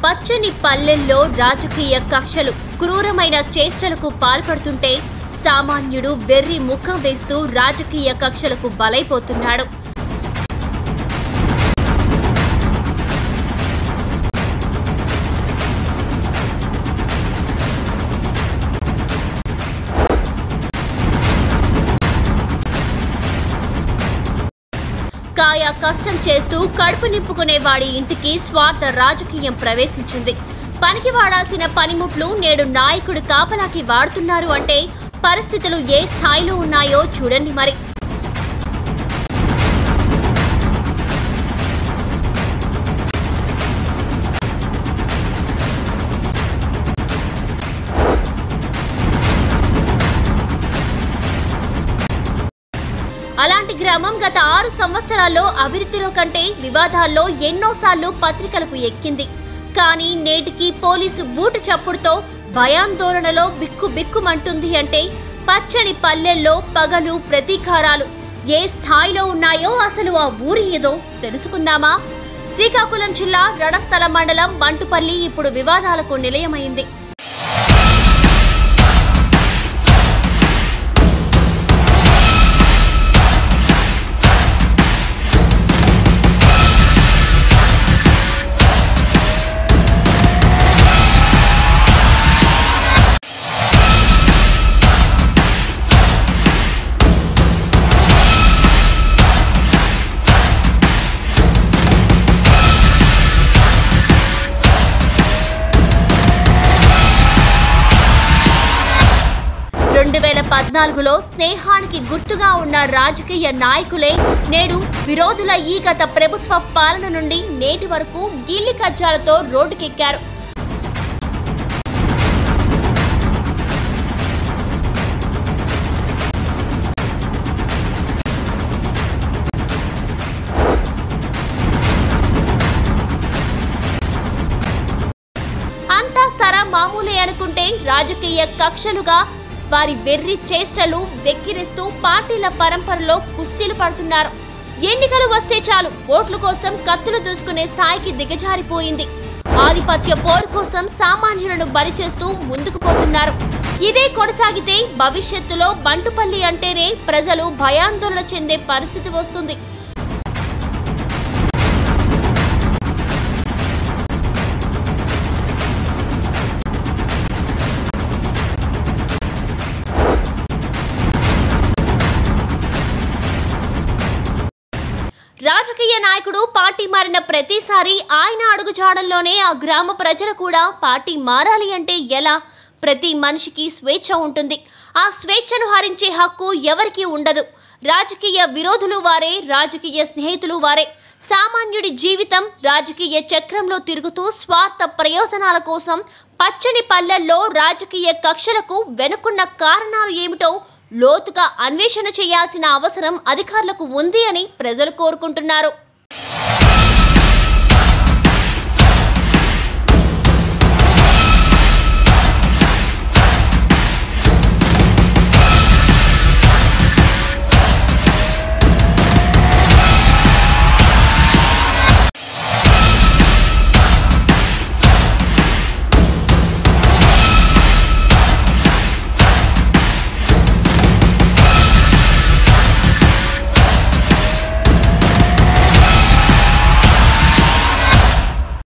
పచ్చని పల్లెల్లో రాజకీయ కక్షలు క్రూరమైన చేష్టలకు పాల్పడుతుంటే సామాన్యుడు వెర్రి ముఖం వేస్తూ రాజకీయ కక్షలకు బలైపోతున్నాడు కాయ కష్టం చేస్తూ కడుపు నింపుకునే వాడి ఇంటికి స్వార్థ రాజకీయం ప్రవేశించింది పనికి వాడాల్సిన పనిముట్లు నేడు నాయకుడు కాపలాకి వాడుతున్నారు అంటే పరిస్థితులు ఏ స్థాయిలో ఉన్నాయో చూడండి మరి అలాంటి గ్రామం గత ఆరు సంవత్సరాల్లో అభివృద్ధిలో కంటే వివాదాల్లో ఎన్నోసార్లు పత్రికలకు ఎక్కింది కానీ నేటికి పోలీసు బూటు చప్పుడుతో భయాందోళనలో బిక్కు బిక్కుమంటుంది అంటే పచ్చని పల్లెల్లో పగలు ప్రతీకారాలు ఏ స్థాయిలో ఉన్నాయో అసలు ఆ ఊరి ఏదో తెలుసుకుందామా శ్రీకాకుళం జిల్లా రణస్థల మండలం బంటుపల్లి ఇప్పుడు వివాదాలకు నిలయమైంది రెండు వేల పద్నాలుగులో స్నేహానికి గుర్తుగా ఉన్న రాజకీయ నాయకులే నేడు విరోధుల ఈ గత ప్రభుత్వ పాలన నుండి నేటి వరకు గిల్లి కజ్జాలతో రోడ్డుకెక్కారు అంతా సరా మామూలే అనుకుంటే రాజకీయ కక్షలుగా వారి వెర్రి చేష్టలు వెక్కిరిస్తూ పార్టీల పరంపరలో కుస్తీలు పడుతున్నారు ఎన్నికలు వస్తే చాలు ఓట్ల కోసం కత్తులు దూసుకునే స్థాయికి దిగజారిపోయింది ఆధిపత్య పోరు కోసం సామాన్యులను బలి చేస్తూ ముందుకు పోతున్నారు ఇదే కొనసాగితే భవిష్యత్తులో బంటుపల్లి అంటేనే ప్రజలు భయాందోళన చెందే పరిస్థితి వస్తుంది రాజకీయ నాయకుడు పార్టీ మారిన ప్రతిసారి ఆయన అడుగుజాడల్లోనే ఆ గ్రామ ప్రజలు కూడా పార్టీ మారాలి అంటే ఎలా ప్రతి మనిషికి స్వేచ్ఛ ఉంటుంది ఆ స్వేచ్ఛను హరించే హక్కు ఎవరికీ ఉండదు రాజకీయ విరోధులు వారే రాజకీయ స్నేహితులు వారే సామాన్యుడి జీవితం రాజకీయ చక్రంలో తిరుగుతూ స్వార్థ ప్రయోజనాల కోసం పచ్చని పల్లెల్లో రాజకీయ కక్షలకు వెనుకున్న కారణాలు ఏమిటో లోతుగా అన్వేషణ చేయాల్సిన అవసరం అధికారులకు ఉంది అని ప్రజలు కోరుకుంటున్నారు